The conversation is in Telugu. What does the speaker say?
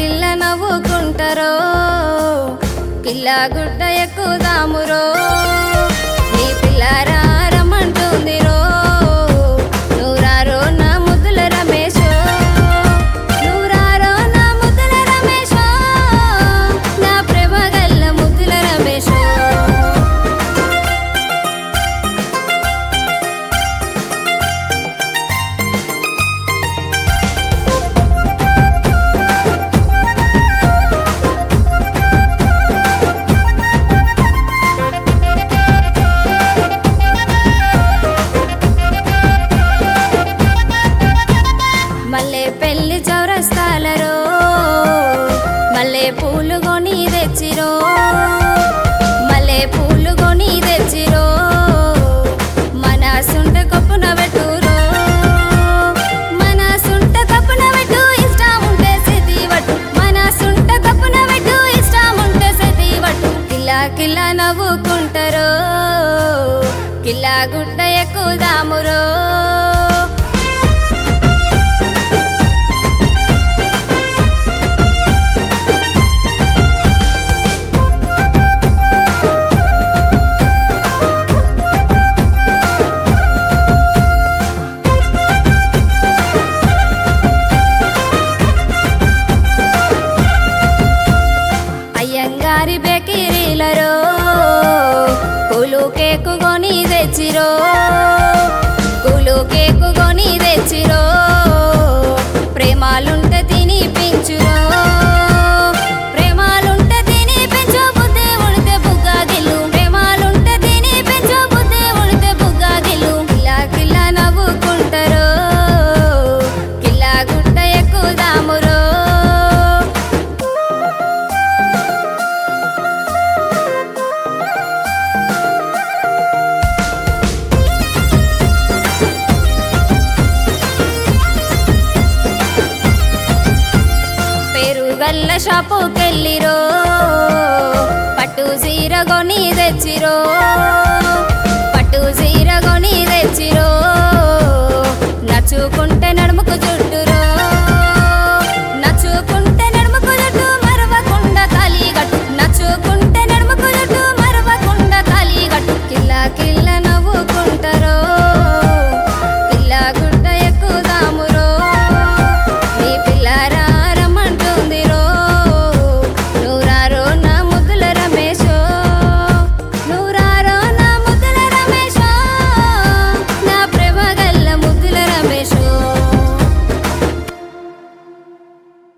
కిల్ల నవ్వుకుంటారో కిల్లా గుడ్డ ఎక్కుదామురో నీ పిల్లారా రమ్మంటుంది రో నూరారో నా ముద్దుల రమేశో నూరారో నా ముద్దుల రమేశో నా ప్రేమ గల్ల ముద్దుల రమేశో మల్లె పెళ్లి చౌరస్తాలరో మల్లె పూలు కొని తెచ్చిరో మల్లె పూలు కొని తెచ్చిరో మన సుంట కప్పున పెట్టురో మన సుంట కప్పున పెట్టు ఇష్టం ఉంటే సెతి వట్టు మన సుంట కప్పున పెట్టు ఇష్టం ఉంటే సెతి వట్టు కిల్లా కిల్లా నవ్వుకుంటారో కిల్లా గుడ్డ ఎక్కుదామురో అయ్యంగారి బెకిరీలరో కూలు కేకు కొని తెచ్చిరో కూలు కేకు కొని తెచ్చిరో ప్రేమాలుంటే తినిపించురో ప్రేమాలుంటే తినిపించు బుద్ధి ఉడితే బుగ్గా గిల్లు ప్రేమాలుంటే తినిపించు బుద్ధి ఉడితే బుగ్గా గిల్లు కిల్లా కిల్లా నవ్వుకుంటారో కిల్లా గుట్ట ఎక్కుదామురో పెరుగల్ల షాపుకెళ్ళిరో పట్టు సీర కొని తెచ్చిరో పట్టు సీర కొని తెచ్చిరో నచ్చుకుంటే నడుముకు చుట్టురో